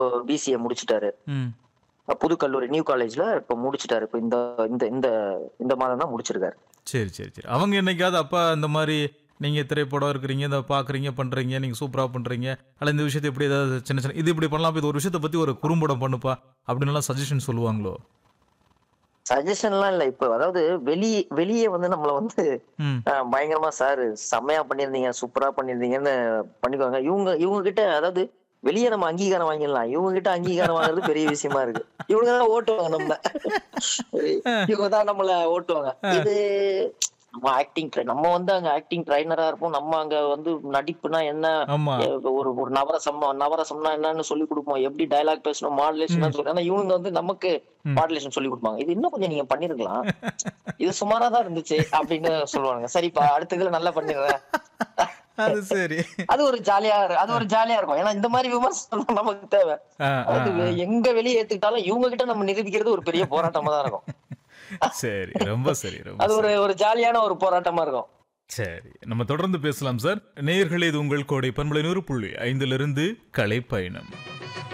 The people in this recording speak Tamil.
பிசிஏ முடிச்சிட்டாரு ம் புது கல்லூரி நியூ காலேஜ்ல இப்ப முடிச்சிட்டாரு இப்ப இந்த இந்த இந்த இந்த மாதம் தான் முடிச்சிருக்காரு சரி சரி சரி அவங்க என்னைக்காவது அப்பா இந்த மாதிரி நீங்கள் திரைப்படம் இருக்கிறீங்க இதை பார்க்குறீங்க பண்ணுறீங்க நீங்கள் சூப்பராக பண்ணுறீங்க அல்ல இந்த விஷயத்தை எப்படி ஏதாவது சின்ன சின்ன இது இப்படி பண்ணலாம் இது ஒரு விஷயத்தை பற்றி ஒரு குறும்படம் பண்ணுப்பா அப்படின்னு சஜஷன் சொல்லுவாங்களோ சஜஷன்லாம் இல்ல இப்ப அதாவது வெளியே வெளியே வந்து நம்மள வந்து ம் அஹ், பயங்கரமா சார் செம்மையா பண்ணிருந்தீங்க சூப்பரா பண்ணிருந்தீங்கன்னு பண்ணிக்குவாங்க இவங்க இவங்க கிட்ட அதாவது வெளியே நம்ம அங்கீகாரம் வாங்கிடலாம் இவங்க கிட்ட அங்கீகாரம் வாங்குறது பெரிய விஷயமா இருக்கு இவங்க தான் ஓட்டுவாங்க நம்ம இவங்க தான் நம்மள ஓட்டுவாங்க இது நம்ம ஆக்டிங் நம்ம வந்து அங்க ஆக்டிங் ட்ரைனரா இருப்போம் நம்ம அங்க வந்து நடிப்புனா என்ன ஆமா ஒரு ஒரு நவரசம் நவரசம்னா என்னன்னு சொல்லி கொடுப்போம் எப்படி டயலாக் பேசணும் மாடுலேஷன் சொல்லி ஆனா இவங்க வந்து நமக்கு ம். மாடுலேஷன் சொல்லி கொடுப்பாங்க இது இன்னும் கொஞ்சம் நீங்க பண்ணிருக்கலாம் இது சுமாரா தான் இருந்துச்சு அப்படின்னு சொல்லுவாங்க சரிப்பா அடுத்த இதுல நல்லா பண்ணிடுறேன் அது சரி அது ஒரு ஜாலியா அது ஒரு ஜாலியா இருக்கும் ஏன்னா இந்த மாதிரி விமர்சனம் நமக்கு தேவை ஆ, ஆ, அதாவது வெ- எங்க வெளியே ஏத்துக்கிட்டாலும் இவங்க கிட்ட நம்ம நிரூபிக்கிறது ஒரு பெரிய போராட்டமா தான் இருக்கும் ஆ. சரி ரொம்ப சரி ரொம்ப அது சரி. ஒரு ஒரு ஜாலியான ஒரு போராட்டமா இருக்கும் சரி நம்ம தொடர்ந்து பேசலாம் சார் நேயர்களே இது உங்கள் கோடை பண்பலை நூறு புள்ளி ஐந்திலிருந்து கலை பயணம்